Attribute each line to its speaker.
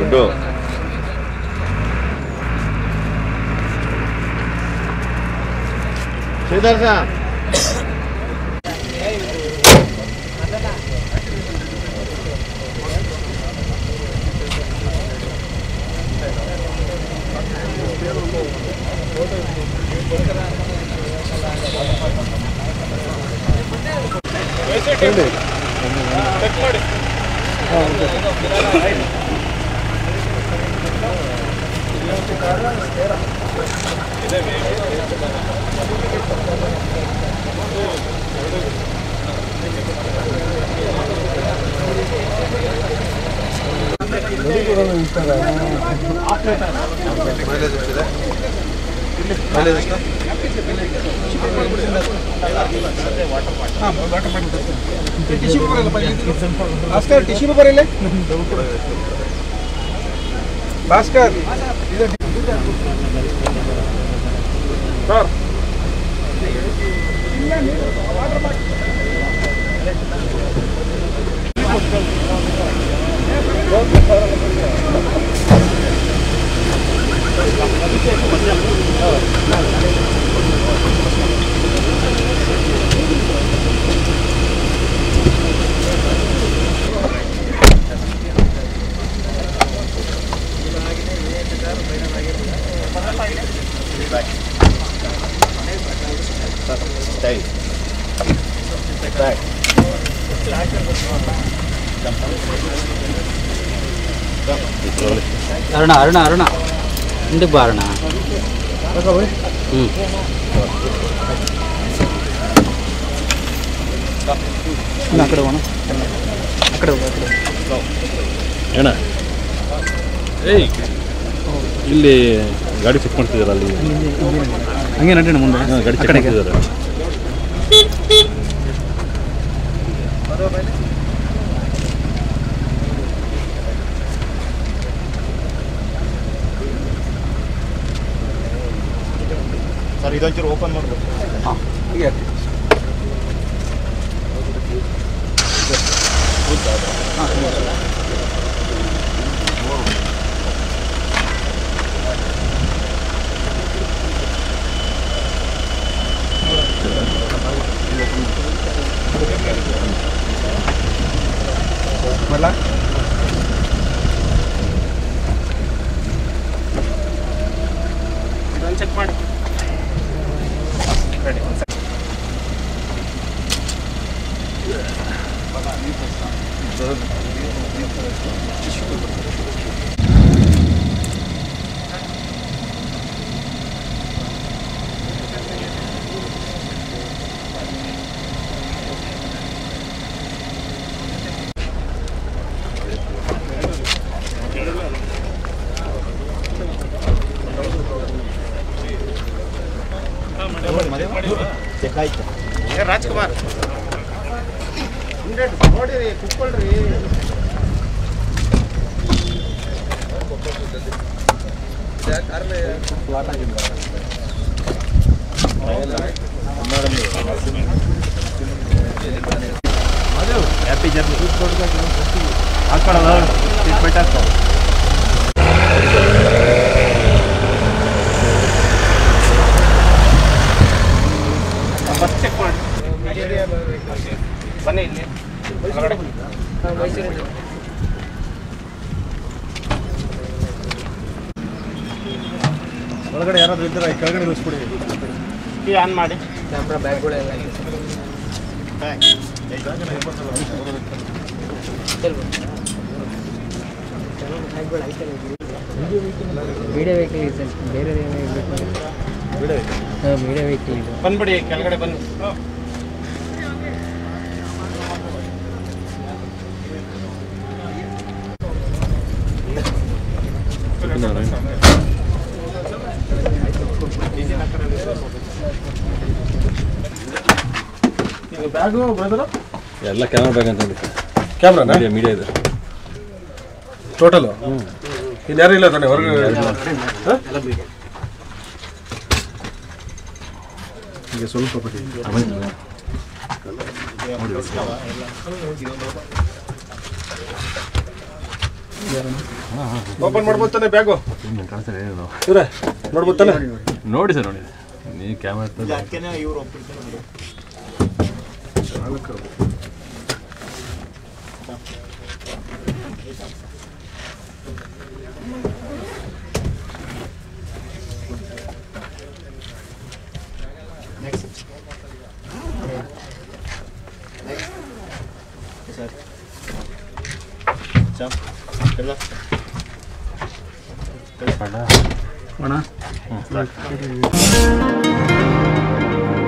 Speaker 1: ಗುಡ್ಡು Sridhar sir
Speaker 2: Bhaskar tissue paper ಇಲ್ಲೇ Bhaskar sir
Speaker 1: Stay. Back.
Speaker 3: Aruna Aruna Aruna ಹಿಂದಕ್ಕೆ ಬಾ ಅರುಣ ಹ್ಞೂ ಆ ಕಡೆ ಹೋಗೋಣ ಆ ಕಡೆ ಹೋಗು, ಆ ಕಡೆ ಹೋಗು.
Speaker 4: ಅಣ್ಣ ಏಯ್ ಇಲ್ಲಿ ಗಾಡಿ ಚೆಕ್ ಮಾಡ್ತಿದ್ದಾರೆ ಅಲ್ಲಿ
Speaker 3: ಹಂಗೆ ನಡೀಣ ಮುಂದೆ
Speaker 4: ಹಾ, ಗಾಡಿ
Speaker 3: ಆ
Speaker 4: ಚೆಕ್
Speaker 3: ಕಡೆಗೆ
Speaker 4: ಮಾಡ್ತಿದ್ದಾರೆ
Speaker 1: ಸರ್ ಇದೊಂಚೂರು ಓಪನ್ ಮಾಡ್ಬೇಕು
Speaker 2: ಹೀಗೆ ಹಾಕಿ. ಮಾಡ್ಲಾ?
Speaker 5: ಚೆಕ್ ಮಾಡಿ
Speaker 1: ಚೆಕ್ ಆಯ್ತು
Speaker 5: ರಾಜ್ಕುಮಾರ್ ನೋಡಿರಿ ಕುತ್ಕೊಳ್ರಿ
Speaker 1: ಹ್ಯಾಪಿ ಜರ್ನಿ ಹಾಕೊಳ್ಳೋದು ಟ್ರೀಟ್ಮೆಂಟ್ ಹಾಕೋ
Speaker 5: ಬಸ್ ಚೆಕ್ ಮಾಡಿ ಬನ್ನಿ ಇಲ್ಲಿ ಒಳಗಡೆ.
Speaker 2: ಒಳಗಡೆ ಯಾರಾದ್ರೂ ಇದ್ದಾರೆ ಕೆಳಗಡೆ ನಿಲ್ಲಿಸ್ಬಿಡಿ
Speaker 5: ಕೀ ಆನ್ ಮಾಡಿ
Speaker 3: ಮೀಡಿಯಾ ವೆಹಿಕಲ್ ಇದೆ ಬೇರೆ ಹಾಂ ಮೀಡಿಯಾ ವೆಹಿಕಲ್ ಇದೆ
Speaker 5: ಬಂದ್ಬಿಡಿ ಕೆಳಗಡೆ ಬನ್ನಿ
Speaker 2: ಬ್ಯಾಗು ಬ್ರದರ್
Speaker 4: ಎಲ್ಲ ಕ್ಯಾಮ್ರಾ ಬ್ಯಾಗ್ ಅಂತ
Speaker 2: ಕ್ಯಾಮ್ರಾನ
Speaker 4: ಮೀಡಿಯಾ ಮೀಡಿಯಾ ಇದೆ
Speaker 2: ಟೋಟಲ್ ಇನ್ಯಾರು ಇಲ್ಲ ತಾನೆ ಹೊರಗೆ ಹ? ಹೀಗೆ ಸ್ವಲ್ಪ ಬಿಡಿ ಓಪನ್ ಮಾಡ್ಬೋದು ತಾನೆ ಬ್ಯಾಗು
Speaker 4: ನಿಮ್ಗೆ ಕಾಣಿಸ್ತಾರೆ ಏನು
Speaker 2: ಇವ್ರೆ ನೋಡ್ಬೋದು ತಾನೆ
Speaker 4: ನೋಡಿ ಸರ್ ನೋಡಿ ನೀವು ಕ್ಯಾಮ್ರಾ
Speaker 1: ಯಾಕೆನೆ ಇವ್ರು ಒಪ್ಪಿರ್ತಾರೆ ನೆಕ್ಸ್ಟ್ ನೆಕ್ಸ್ಟ್ ಸರ್ ಜಂಪ್ ಎಲ್ಲ
Speaker 3: ಅಣ್ಣ
Speaker 1: ಹ್ಞೂ